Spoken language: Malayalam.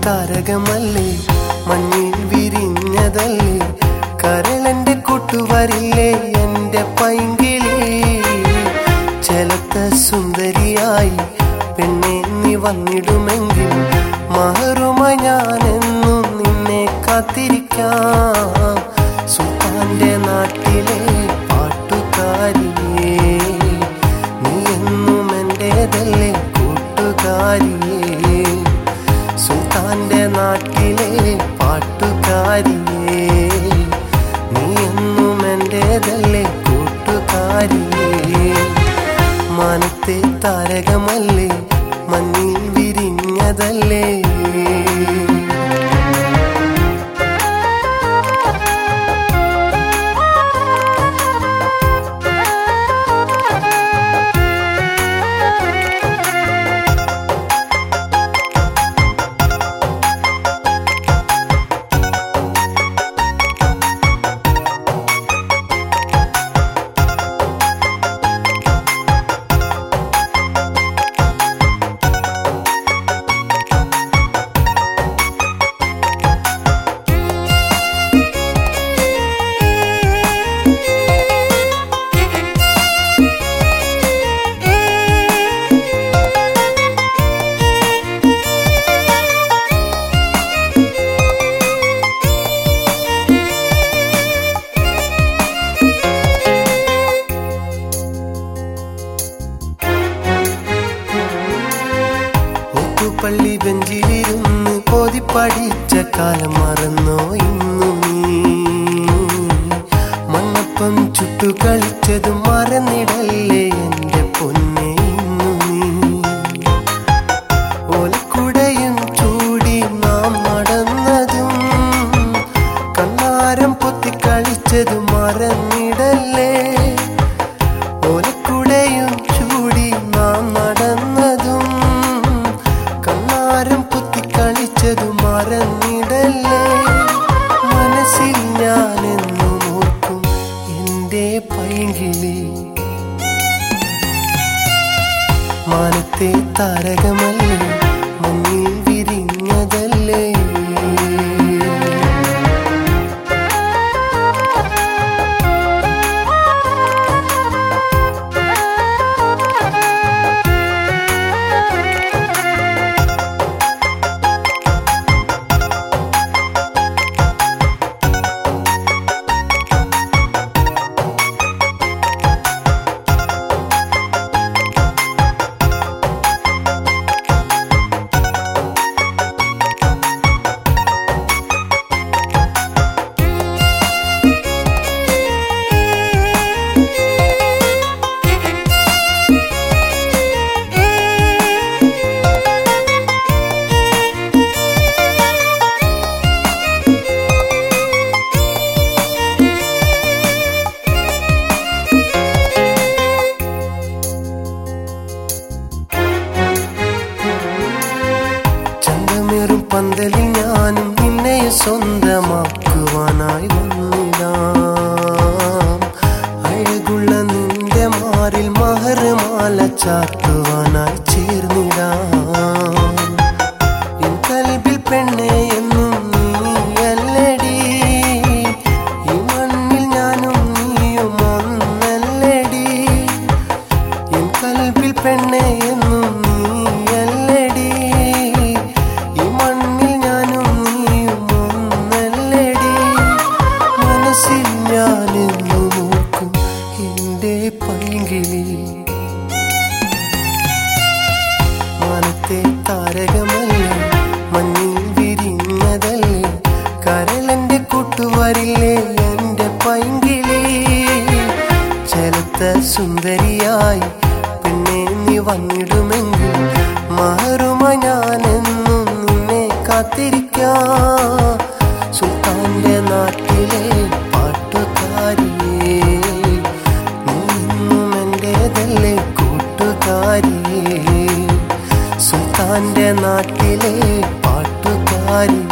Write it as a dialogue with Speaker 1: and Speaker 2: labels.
Speaker 1: താരകമല്ലേ മഞ്ഞിൽ വിരിഞ്ഞതല്ലേ കരളന്റെ കൂട്ടുവരില്ലേ എന്റെ പൈങ്കിളി ചെലത്ത സുന്ദരിയായി പെണ്ണെ നീ വന്നിടുമെങ്കിൽ മഹറുമ ഞാനെന്നും നിന്നെ കാത്തിരിക്കാം സുൽത്താന്റെ നാട്ടിലെ പാട്ടുകാരിയേ നീ എന്നും എന്റേതല്ലേ കൂട്ടുകാരിയേ സുൽത്താന്റെ നാട്ടിലെ പാട്ടുകാരിയേ നീ എന്നും എന്റേതല്ലേ കൂട്ടുകാരിയേ മനത്തെ താരകമല്ലേ മഞ്ഞിൽ വിരിഞ്ഞതല്ലേ ഒത്തുപള്ളി ബെഞ്ചിലിരുന്ന് ഓതി പഠിച്ച കാലം മറന്നോ ഇന്നു നീ മണ്ണപ്പം ചുട്ടു കളിച്ചത് മറന്നിടല്ലേ എന്റെ പൊന്നെ ഇന്നു നീ ഓലക്കുടയും ചൂടി നാം നടന്നതും കണ്ണാരം പൊത്തി കളിച്ചത് മറന്നിടല്ലേ ഓലക്കുടയും ചൂടി നാം നടന്നതും കണ്ണാരം പൊത്തി കളിച്ചത് മറന്നിടല്ലേ മനസ്സിൽ ഞാൻ എന്നും ഓർക്കും എന്റെ പൈങ്കിളി മാനത്തെ താരകമല്ലേ മഞ്ഞിൽ വിരിഞ്ഞതല്ലേ ചന്തമേറും പന്തലിൽ ഞാനും നിന്നെ സ്വന്തമാക്കുവാനായി വന്നിടാം അഴകുള്ള നിന്റെ മാറിൽ മഹർമാല ചാത്തുവാനായി ചേർന്നിടാം എൻ കൽബിൽ പെണ്ണെ എന്നും നീയല്ലടി ഈ മണ്ണിൽ ഞാനും നീയും ഒന്നല്ലടി എൻ കൽബിൽ പെണ്ണെ എന്നും നീയല്ലടി ഈ മണ്ണിൽ ഞാനും നീയും ഒന്നല്ലടി മനസ്സിൽ ഞാൻ എന്നും ഓർക്കും എന്റെ പൈങ്കിളി മനത്തെ താരകമല്ലേ മഞ്ഞിൽ വിരിഞ്ഞതല്ലേ കരളന്റെ കൂട്ടുവരില്ലേ എന്റെ പൈങ്കിളി ചെലുത്ത സുന്ദരിയായി പിന്നെ നീ വന്നിടുമെങ്കിൽ മഹറുമ ഞാനെന്നും നിന്നെ കാത്തിരിക്കാം സുൽത്താന്റെ നാട്ടിലെ പാട്ടുകാരിയേ നീ ഇന്നും എന്റേതല്ലേ കൂട്ടുകാരിയേ സുൽത്താന്റെ നാട്ടിലെ പാട്ടുകാരി